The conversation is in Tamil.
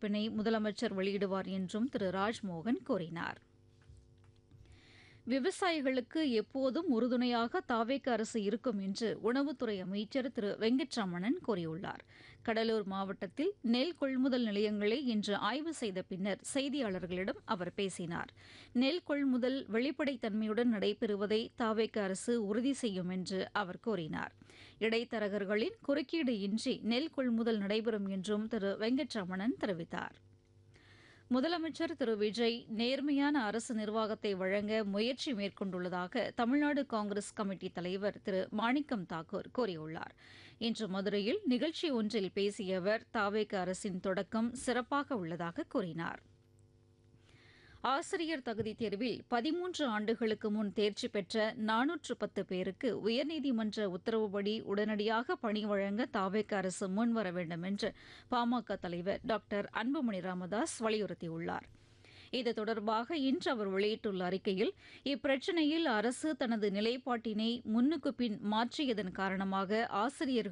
அறிவிப்பினை முதலமைச்சர் வெளியிடுவார் என்றும் திரு ராஜ்மோகன் கூறினார் விவசாயிகளுக்கு எப்போதும் உறுதுணையாக தாவேக்க அரசு இருக்கும் என்று உணவுத்துறை அமைச்சர் திரு வெங்கட்ரமணன் கூறியுள்ளார் கடலூர் மாவட்டத்தில் நெல் கொள்முதல் நிலையங்களை இன்று ஆய்வு செய்த பின்னர் செய்தியாளர்களிடம் அவர் பேசினார் நெல் கொள்முதல் வெளிப்படைத்தன்மையுடன் நடைபெறுவதை தாவேக்க அரசு உறுதி செய்யும் என்று அவர் கூறினார் இடைத்தரகர்களின் குறுக்கீடு இன்றி நெல் கொள்முதல் நடைபெறும் என்றும் திரு வெங்கட்ரமணன் தெரிவித்தார் முதலமைச்சர் திரு விஜய் நேர்மையான அரசு நிர்வாகத்தை வழங்க முயற்சி மேற்கொண்டுள்ளதாக தமிழ்நாடு காங்கிரஸ் கமிட்டி தலைவர் திரு மாணிக்கம் தாக்கூர் கூறியுள்ளார் இன்று மதுரையில் நிகழ்ச்சி ஒன்றில் பேசிய அவர் தாவேக அரசின் தொடக்கம் சிறப்பாக உள்ளதாக கூறினார் ஆசிரியர் தகுதித் தேர்வில் பதிமூன்று ஆண்டுகளுக்கு முன் தேர்ச்சி பெற்ற நானூற்று பத்து பேருக்கு உயர்நீதிமன்ற உத்தரவுப்படி உடனடியாக பணி வழங்க தாவேக்க அரசு முன்வர வேண்டும் என்று பாமக தலைவர் டாக்டர் அன்புமணி ராமதாஸ் வலியுறுத்தியுள்ளார் இது தொடர்பாக இன்று அவர் வெளியிட்டுள்ள அறிக்கையில் இப்பிரச்சினையில் அரசு தனது நிலைப்பாட்டினை முன்னுக்கு பின் மாற்றியதன் காரணமாக ஆசிரியர்கள்